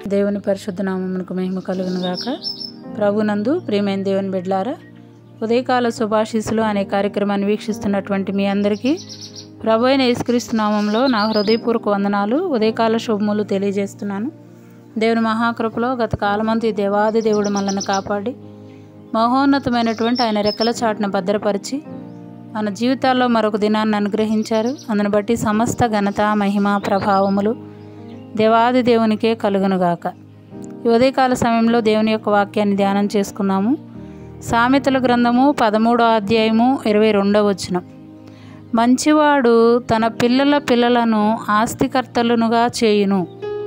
దేవుని పరిశుద్ధ నామమునకు మహిమ కలుగును గాక ప్రభునందు ప్రియమైన దేవుని బిడ్లారా ఉదయకాల శుభాశీస్సులు అనే కార్యక్రమాన్ని వీక్షిస్తున్నటువంటి మీ అందరికీ ప్రభు అయిన యేసుక్రీస్తు నామంలో నా హృదయపూర్వక వందనాలు ఉదయకాల శుభములు తెలియజేస్తున్నాను దేవుని మహాకృపలో గత కాలమంతా ఈ దేవాది దేవుడు మనల్ని కాపాడి మహోన్నతమైనటువంటి ఆయన రెక్కల చాటున భద్రపరిచి మన జీవితాల్లో మరొక దినాన్ని అనుగ్రహించారు అందును బట్టి సమస్త ఘనత మహిమ ప్రభావములు దేవాది దేవునికే కలుగునుగాక ఈ ఉదయకాల సమయంలో దేవుని యొక్క వాక్యాన్ని ధ్యానం చేసుకుందాము సామెతల గ్రంథము పదమూడో అధ్యాయము ఇరవై రెండవ వచనం మంచివాడు తన పిల్లల పిల్లలను ఆస్తికర్తలునుగా చేయును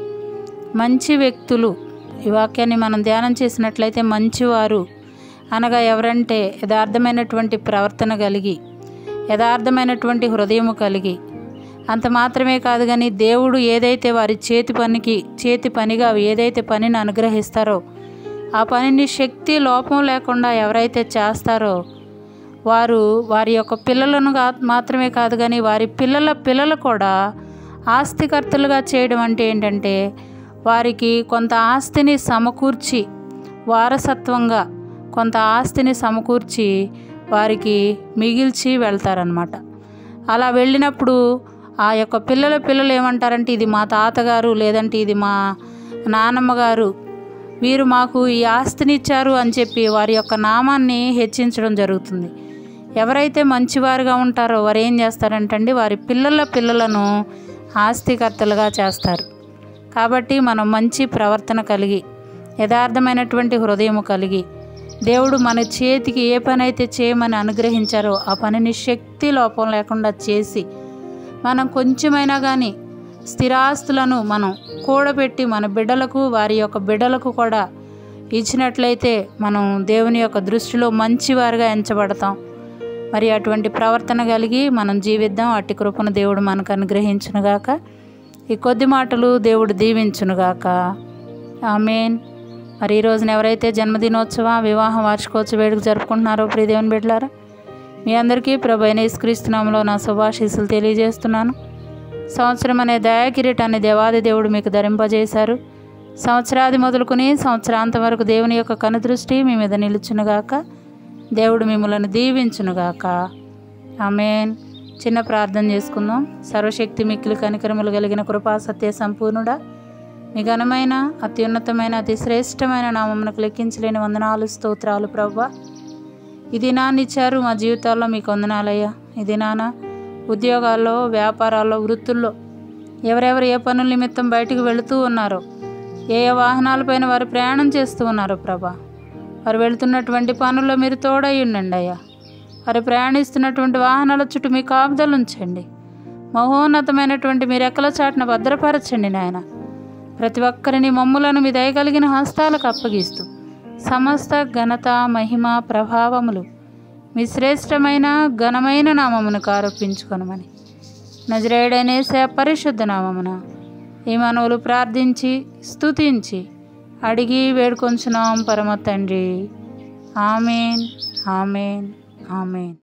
మంచి వ్యక్తులు ఈ వాక్యాన్ని మనం ధ్యానం చేసినట్లయితే మంచివారు అనగా ఎవరంటే యథార్థమైనటువంటి ప్రవర్తన కలిగి యథార్థమైనటువంటి హృదయము కలిగి అంత మాత్రమే కాదు కానీ దేవుడు ఏదైతే వారి చేతి పనికి చేతి పనిగా ఏదైతే పనిని అనుగ్రహిస్తారో ఆ పనిని శక్తి లోపం లేకుండా ఎవరైతే చేస్తారో వారు వారి యొక్క పిల్లలను గా- మాత్రమే కాదు కానీ వారి పిల్లల పిల్లలు కూడా ఆస్తికర్తలుగా చేయడం అంటే ఏంటంటే వారికి కొంత ఆస్తిని సమకూర్చి వారసత్వంగా కొంత ఆస్తిని సమకూర్చి వారికి మిగిల్చి వెళ్తారనమాట అలా వెళ్ళినప్పుడు ఆ యొక్క పిల్లల పిల్లలు ఏమంటారంటే ఇది మా తాతగారు లేదంటే ఇది మా నానమ్మ గారు వీరు మాకు ఈ ఆస్తిని ఇచ్చారు అని చెప్పి వారి యొక్క నామాన్ని హెచ్చించడం జరుగుతుంది ఎవరైతే మంచివారుగా ఉంటారో వారు ఏం చేస్తారంటండి వారి పిల్లల పిల్లలను ఆస్తికర్తలుగా చేస్తారు కాబట్టి మనం మంచి ప్రవర్తన కలిగి యథార్థమైనటువంటి హృదయము కలిగి దేవుడు మన చేతికి ఏ పని అయితే చేయమని అనుగ్రహించారో ఆ పనిని శక్తి లోపం లేకుండా చేసి మనం కొంచెమైనా కానీ స్థిరాస్తులను మనం కూడబెట్టి మన బిడ్డలకు వారి యొక్క బిడ్డలకు కూడా ఇచ్చినట్లయితే మనం దేవుని యొక్క దృష్టిలో మంచివారుగా ఎంచబడతాం మరి అటువంటి ప్రవర్తన కలిగి మనం జీవిద్దాం అట్టి కృపను దేవుడు మనకు అనుగ్రహించునుగాక ఈ కొద్ది మాటలు దేవుడు దీవించునుగాక ఆమెన్ మరి ఈ రోజున ఎవరైతే జన్మదినోత్సవ వివాహ వార్షికోత్సవ వేడుక జరుపుకుంటున్నారో ప్రియ దేవుని బిడ్డలారా మీ అందరికీ ప్రభు అయిన యేసుక్రీస్తునామలో నా శుభాశీస్సులు తెలియజేస్తున్నాను సంవత్సరం అనే దయాకిరీటాన్ని దేవాది దేవుడు మీకు ధరింపజేశారు సంవత్సరాది మొదలుకొని సంవత్సరాంతం వరకు దేవుని యొక్క కనుదృష్టి మీ మీద నిలుచునుగాక దేవుడు మిమ్మల్ని దీవించునుగాక ఆమెన్ చిన్న ప్రార్థన చేసుకుందాం సర్వశక్తి మిక్కిలి కనికరములు కలిగిన కృపా సత్య సంపూర్ణుడా మీ ఘనమైన అత్యున్నతమైన అతి శ్రేష్టమైన నామమునకు లెక్కించలేని వందనాలు స్తోత్రాలు ప్రవ్వా ఈ దినాన్ని ఇచ్చారు మా జీవితాల్లో మీకు వందనాలయ్యా ఈ దినాన ఉద్యోగాల్లో వ్యాపారాల్లో వృత్తుల్లో ఎవరెవరు ఏ పనుల నిమిత్తం బయటికి వెళుతూ ఉన్నారో ఏ ఏ వాహనాలపైన వారు ప్రయాణం చేస్తూ ఉన్నారో ప్రభా వారు వెళుతున్నటువంటి పనుల్లో మీరు తోడై ఉండండి అయ్యా వారు ప్రయాణిస్తున్నటువంటి వాహనాల చుట్టూ మీ కాపుదలు ఉంచండి మహోన్నతమైనటువంటి మీ రెక్కల చాటున భద్రపరచండి నాయన ప్రతి ఒక్కరిని మమ్ములను మీ దయగలిగిన హస్తాలకు అప్పగిస్తూ సమస్త ఘనత మహిమ ప్రభావములు మీ శ్రేష్టమైన ఘనమైన నామమునకు ఆరోపించుకొనమని నజరేడనేసే పరిశుద్ధ నామమున ఈ మనవులు ప్రార్థించి స్తుతించి అడిగి వేడుకొంచున్నాం పరమ తండ్రి ఆమెన్ ఆమెన్ ఆమెన్